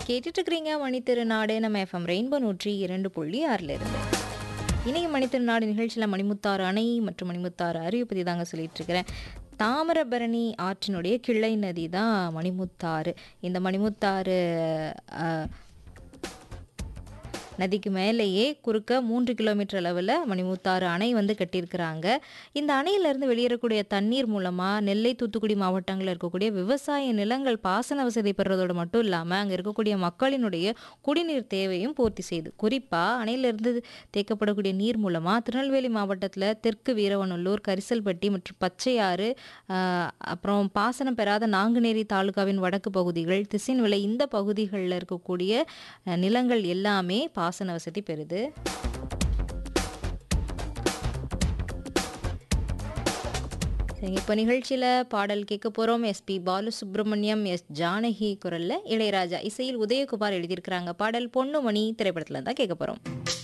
கேட்டுட்டு இருக்கிறீங்க மணித்திருநாடு நம்ம எஃப்எம் ரெயின்போ நூற்றி இரண்டு புள்ளி ஆறில் இருந்து இன்னைக்கு மணித்திருநாடு நிகழ்ச்சியில் மணிமுத்தாறு அணை மற்றும் மணிமுத்தாறு அருவி பற்றி தாங்க சொல்லிட்டு இருக்கிறேன் தாமிரபரணி ஆற்றினுடைய கிளை நதி தான் மணிமுத்தாறு இந்த மணிமுத்தாறு அஹ், நதிக்கு மேலேயே குறுக்க மூன்று கிலோமீட்டர் அளவில் மணிமுத்தாறு அணை வந்து கட்டியிருக்கிறாங்க இந்த அணையிலேருந்து வெளியேறக்கூடிய தண்ணீர் மூலமாக நெல்லை தூத்துக்குடி மாவட்டங்களில் இருக்கக்கூடிய விவசாய நிலங்கள் பாசன வசதி பெறுறதோடு மட்டும் இல்லாமல் அங்கே இருக்கக்கூடிய மக்களினுடைய குடிநீர் தேவையும் பூர்த்தி செய்யுது குறிப்பாக அணையிலிருந்து தேக்கப்படக்கூடிய நீர் மூலமாக திருநெல்வேலி மாவட்டத்தில் தெற்கு வீரவநல்லூர் கரிசல்பட்டி மற்றும் பச்சையாறு ஆஹ், அப்புறம் பாசனம் பெறாத நாங்குநேரி தாலுகாவின் வடக்கு பகுதிகள் திசின்விளை இந்த பகுதிகளில் இருக்கக்கூடிய அஹ், நிலங்கள் எல்லாமே பாசன வசதி பெறுது சரிங்க இப்போ நிகழ்ச்சியில் பாடல் கேட்க போகிறோம் எஸ்பி பாலசுப்ரமணியம் எஸ் ஜானகி குரலில் இளையராஜா இசையில் உதயகுமார் எழுதியிருக்கிறாங்க பாடல் பொண்ணுமணி திரைப்படத்தில் தான் கேட்க போகிறோம்